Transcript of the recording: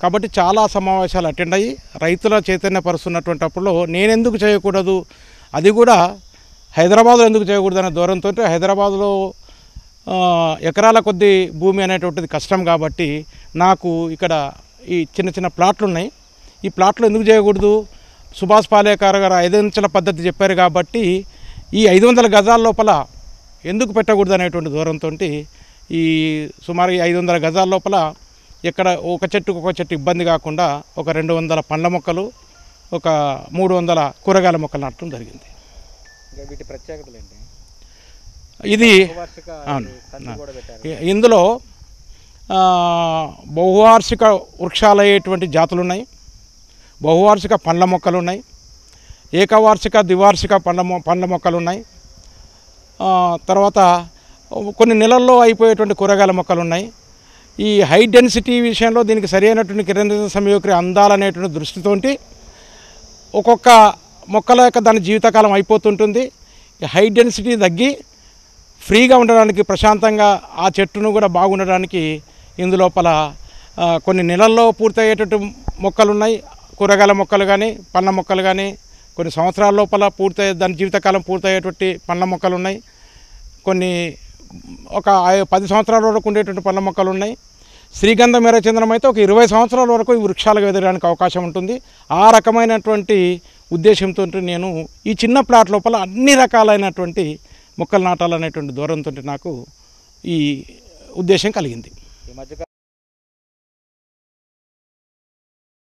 కాబట్టి చాలా సమావేశాలు అటెండ్ అయ్యి రైతుల చైతన్యపరుస్తున్నటువంటి అప్పుడు నేను ఎందుకు చేయకూడదు అది కూడా హైదరాబాద్లో ఎందుకు చేయకూడదు అనే దూరంతో హైదరాబాద్లో ఆ, ఎకరాల కొద్ది భూమి అనేటువంటిది కష్టం కాబట్టి నాకు ఇక్కడ ఈ చిన్న చిన్న ప్లాట్లు ఉన్నాయి ఈ ప్లాట్లు ఎందుకు చేయకూడదు సుభాష్ పాలేకర్ గారు ఐదంచెల పద్ధతి చెప్పారు కాబట్టి ఈ ఐదు వందల గజాల లోపల ఎందుకు పెట్టకూడదు అనేటువంటి దూరంతో ఈ సుమారు ఈ ఐదు వందల గజాల లోపల ఇక్కడ ఒక చెట్టుకు ఒక చెట్టు ఇబ్బంది కాకుండా ఒక రెండు వందల పండ్ల మొక్కలు ఒక మూడు వందల కూరగాయల మొక్కలు నాటడం జరిగింది ఇంకా వీటి ప్రత్యేకతలు ఏంటి ఇది వార్షిక అవును. కంచె కూడా పెట్టారు ఇ- ఇందులో ఆ, బహువార్షిక వృక్షాలు అయ్యేటువంటి జాతులు ఉన్నాయి బహువార్షిక పండ్ల మొక్కలు ఉన్నాయి ఏకవార్షిక ద్వివార్షిక పండ్ల మొ పండ్ల మొక్కలు ఉన్నాయి ఆ, తర్వాత కొన్ని నెలల్లో అయిపోయేటువంటి కూరగాయల మొక్కలు ఉన్నాయి ఈ హై డెన్సిటీ విషయంలో దీనికి సరైనటువంటి కిరణ్ సమయోక్రి అందాలనేటువంటి దృష్టితోటి ఒక్కొక్క మొక్కల యొక్క దాని జీవితకాలం అయిపోతుంటుంది ఈ హై డెన్సిటీ తగ్గి ఫ్రీగా ఉండడానికి ప్రశాంతంగా ఆ చెట్టును కూడా బాగుండడానికి ఇందులోపల ఆ, కొన్ని నెలల్లో పూర్తయ్యేటట్టు మొక్కలు ఉన్నాయి కూరగాయల మొక్కలు కానీ పండ్ల మొక్కలు కానీ కొన్ని సంవత్సరాల లోపల పూర్తయ్యే దాని జీవితకాలం పూర్తయ్యేటువంటి పండ్ల మొక్కలు ఉన్నాయి కొన్ని ఒక ఐ- పది సంవత్సరాల వరకు ఉండేటువంటి పండ్ల మొక్కలు ఉన్నాయి శ్రీగంధ మేరచంద్రం అయితే ఒక ఇరవై సంవత్సరాల వరకు ఈ వృక్షాలకు ఎదగడానికి అవకాశం ఉంటుంది ఆ రకమైనటువంటి ఉద్దేశంతో నేను ఈ చిన్న ప్లాట్ లోపల అన్ని రకాలైనటువంటి మొక్కలు నాటాలనేటువంటి దూరంతో నాకు ఈ ఉద్దేశం కలిగింది ఈ మధ్య